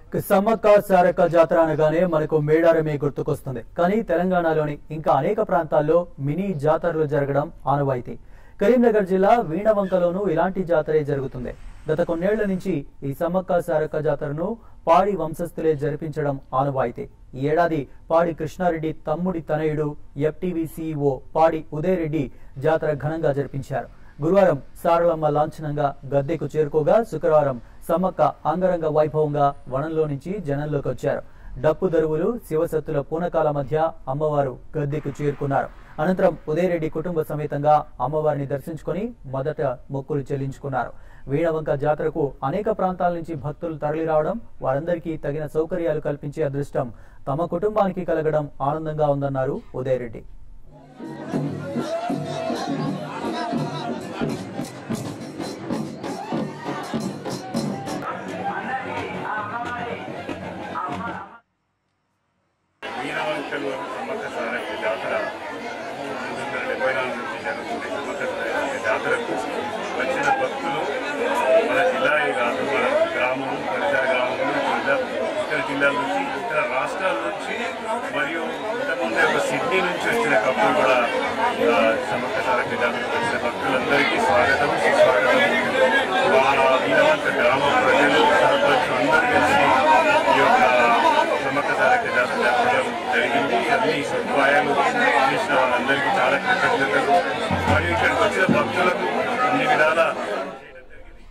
సమ్మక్క సారక్క జాతర అనగానే మనకు మేడారమే గుర్తుకొస్తుంది కానీ తెలంగాణలోని ఇంకా అనేక ప్రాంతాల్లో మినీ జాతరలు జరగడం ఆనవాయితీ కరీంనగర్ జిల్లా వీణవంకలోనూ ఇలాంటి జాతరే జరుగుతుంది గత కొన్నేళ్ల నుంచి ఈ సమ్మక్క సారక్క జాతరను పాడి వంశస్థులే జరిపించడం ఆనవాయితీ ఈ ఏడాది పాడి కృష్ణారెడ్డి తమ్ముడి తనయుడు ఎఫ్టీవీ సీఈఓ పాడి ఉదయ్ రెడ్డి జాతర ఘనంగా జరిపించారు గురువారం సారలమ్మ లాంఛనంగా గద్దెకు చేరుకోగా శుక్రవారం సమ్మక్క అంగరంగ వైభవంగా వనంలో నుంచి జనంలోకి వచ్చారు డప్పు దరువులు శివసత్తుల పూనకాల మధ్య అమ్మవారు గద్దెకు చేరుకున్నారు అనంతరం ఉదయరెడ్డి కుటుంబ సమేతంగా అమ్మవారిని దర్శించుకొని మొదట మొక్కులు చెల్లించుకున్నారు వీణవంక జాతరకు అనేక ప్రాంతాల నుంచి భక్తులు తరలిరావడం వారందరికీ తగిన సౌకర్యాలు కల్పించే అదృష్టం తమ కుటుంబానికి కలగడం ఆనందంగా ఉందన్నారు ఉదయరెడ్డి వీరవంకలు సమ్మక్క సారక్క జాతర పంతొమ్మిది వందల డెబ్బై నాలుగు నుంచి జరుగుతుంది సమ్మక్క సారక్క జాతరకు వచ్చిన భక్తులు మన జిల్లా కాదు మన గ్రామం పరిసర గ్రామం జిల్లా ఇతర జిల్లాల నుంచి ఇతర రాష్ట్రాల నుంచి మరియు ఇంతకుముందు ఒక సిడ్నీ నుంచి వచ్చిన కప్పులు కూడా ఆ, సమ్మక్క సారక్క జాతరకు వచ్చిన భక్తులందరికీ స్వాగతం సుస్వాగతం మా వీరవంక గ్రామ ప్రజలు సర్పంచ్ అందరూ కలిసి ఈ యొక్క సమ్మక్క సారక్క జాతర జరపడం జరిగింది అన్ని సదుపాయాలు చేసిన వాళ్ళందరికీ చాలా కృతజ్ఞతలు మరియు ఇక్కడికి వచ్చిన భక్తులకు అన్ని విధాల చేయడం జరిగింది